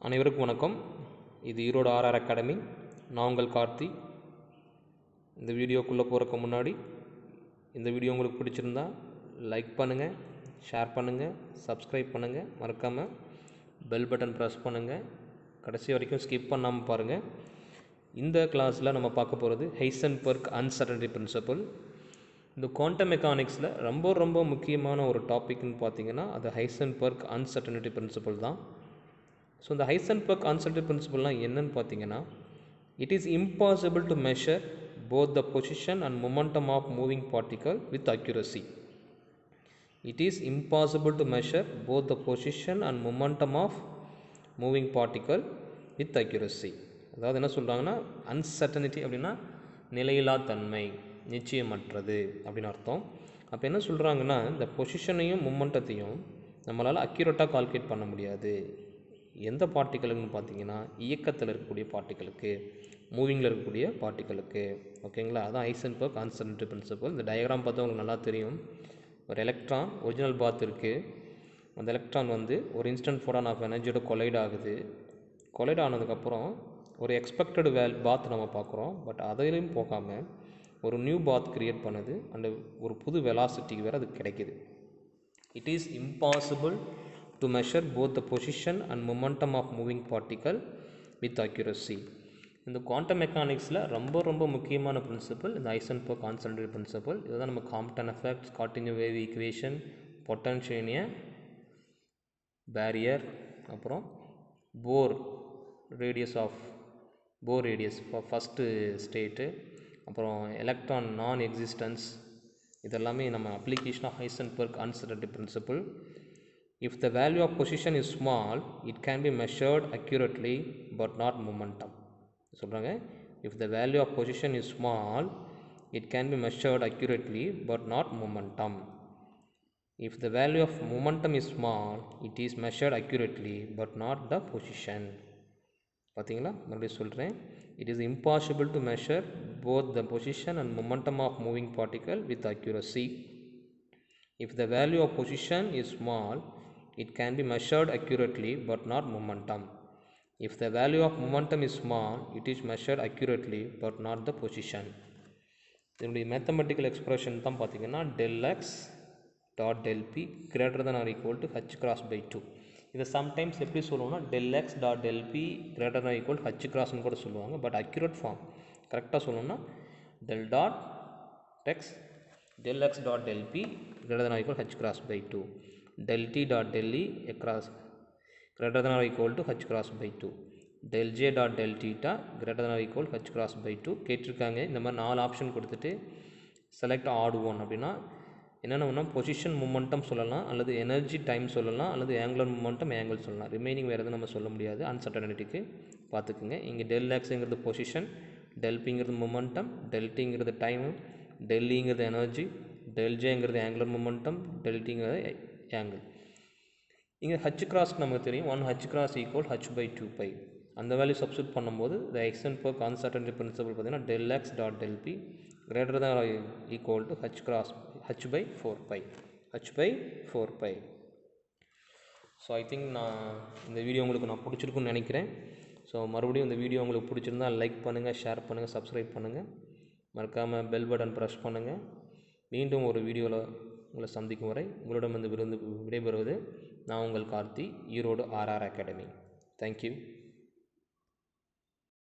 அனைவருக்கும் வணக்கம் இது ஈரோடு ஆர்ஆர் அகாடமி நான் உங்கள் கார்த்தி இந்த வீடியோக்குள்ளே போகிறக்கு முன்னாடி இந்த வீடியோ உங்களுக்கு பிடிச்சிருந்தா லைக் பண்ணுங்கள் ஷேர் பண்ணுங்கள் சப்ஸ்கிரைப் பண்ணுங்கள் மறக்காமல் பெல் பட்டன் ப்ரெஸ் பண்ணுங்கள் கடைசி வரைக்கும் ஸ்கிப் பண்ணாமல் பாருங்கள் இந்த கிளாஸில் நம்ம பார்க்க போகிறது ஹைசன்பர்க் அன்சர்டனிட்டி பிரின்சிபல் இந்த குவாண்டம் மெக்கானிக்ஸில் ரொம்ப ரொம்ப முக்கியமான ஒரு டாபிக்னு பார்த்தீங்கன்னா அது ஹைசன்பர்க் அன்சர்டனிட்டி பிரின்சிபல் தான் ஸோ இந்த ஹைசன்பர்க் அன்சர்டனிட்டி பிரின்சிபல்னால் என்னன்னு பார்த்தீங்கன்னா it is impossible to measure both the position and momentum of moving particle with accuracy it is impossible to measure both the position and momentum of moving particle with accuracy அதாவது என்ன சொல்கிறாங்கன்னா uncertainty அப்படின்னா நிலையில்லா தன்மை நிச்சயமற்றது அப்படின்னு அர்த்தம் அப்போ என்ன சொல்கிறாங்கன்னா இந்த பொசிஷனையும் மொமெண்டத்தையும் நம்மளால் அக்யூரேட்டாக கால்குலேட் பண்ண முடியாது எந்த பார்ட்டிகளுக்குன்னு பார்த்தீங்கன்னா இயக்கத்தில் இருக்கக்கூடிய பார்ட்டிகளுக்கு மூவிங்கில் இருக்கக்கூடிய பார்ட்டிகளுக்கு ஓகேங்களா அதான் ஐசன்பர்க் அன்சர்டனிட்டி பிரின்சிபல் இந்த டயக்ராம் பார்த்தா உங்களுக்கு நல்லா தெரியும் ஒரு எலக்ட்ரான் ஒரிஜினல் பாத் இருக்குது அந்த எலக்ட்ரான் வந்து ஒரு இன்ஸ்டன்ட் ஃபோட்டான் ஆஃப் எனர்ஜியோட கொலைட் ஆகுது கொலைட் ஆனதுக்கப்புறம் ஒரு எக்ஸ்பெக்டட் வேல் பாத் நம்ம பார்க்குறோம் பட் அதிலையும் போகாமல் ஒரு நியூ பாத் க்ரியேட் பண்ணுது அந்த ஒரு புது வெலாசிட்டிக்கு வேறு அது கிடைக்கிது it is impossible to measure both the position and momentum of moving particle with accuracy இந்த குவாண்டம் மெக்கானிக்ஸில் ரொம்ப ரொம்ப முக்கியமான பிரின்சிபல் இந்த ஐசன்பர்க் கான்சன்ட்ரேட் பிரின்சிபல் இதுதான் நம்ம Compton effect continue wave equation பொட்டன்ஷியனிய பேரியர் அப்புறம் Bohr radius of Bohr radius first state அப்புறம் எலக்ட்ரான் நான் எக்ஸிஸ்டன்ஸ் இதெல்லாமே நம்ம application of Heisenberg uncertainty principle if the value of position is small it can be measured accurately but not momentum சொல்கிறாங்க if the value of position is small it can be measured accurately but not momentum if the value of momentum is small it is measured accurately but not the position பார்த்தீங்களா மறுபடியும் சொல்கிறேன் it is impossible to measure both the position and momentum of moving particle with accuracy if the value of position is small it can be measured accurately but not momentum If the value of momentum is small, it is measured accurately but not the position. இதனுடைய mathematical expression தான் பார்த்தீங்கன்னா del x dot del p greater than or equal to h cross by two இதை sometimes எப்படி சொல்லுவோம்னா del x dot del p greater than equal h கிராஸ்னு கூட சொல்லுவாங்க but accurate form கரெக்டாக சொல்லணும்னா del dot x del x dot del p greater than or equal h cross by two del t dot del e எக்ராஸ் greater than or equal to h cross by 2 del j dot del theta greater than or equal h cross by 2 கேட்டிருக்காங்க இந்த மாதிரி நாலு option கொடுத்துட்டு select add one அப்படின்னா என்னென்ன ஒன்றா position momentum சொல்லலாம் அல்லது எனர்ஜி டைம் சொல்லலாம் அல்லது ஆங்குலர் மூமெண்டம் ஆங்கிள் சொல்லலாம் ரிமைனிங் வேறு எதுவும் நம்ம சொல்ல முடியாது அன்சர்டனிட்டிக்கு பார்த்துக்குங்க இங்கே டெல் எக்ஸுங்கிறது பொசிஷன் டெல்பிங்கிறது மூமெண்டம் டெல்டிங்கிறது டைமு டெல்லிங்கிறது எனர்ஜி டெல்ஜேங்கிறது ஆங்குலர் மூமெண்டம் டெல்டிங்கிறது ஆங்கிள் இங்கே ஹச் கிராஸ்க்கு நமக்கு தெரியும் one h cross equal h by two pi அந்த வேல்யூ சப்ஸ்டியூட் பண்ணும்போது த எக்ஸன் பர் கான்சர்டன்டி பிரின்சிபல் பார்த்தீங்கன்னா del x dot del p greater than equal to h cross h by four pi H by four pi so I think நான் இந்த video உங்களுக்கு நான் பிடிச்சிருக்குன்னு நினைக்கிறேன் ஸோ மறுபடியும் இந்த வீடியோ உங்களுக்கு பிடிச்சிருந்தா லைக் பண்ணுங்கள் ஷேர் பண்ணுங்கள் சப்ஸ்கிரைப் பண்ணுங்கள் மறக்காமல் பெல் பட்டன் ப்ரெஸ் பண்ணுங்கள் மீண்டும் ஒரு வீடியோவில் உங்களை சந்திக்கும் வரை உங்களிடம் வந்து விருந்து விடைபெறுவது நான் உங்கள் Karthi Erode RR academy thank you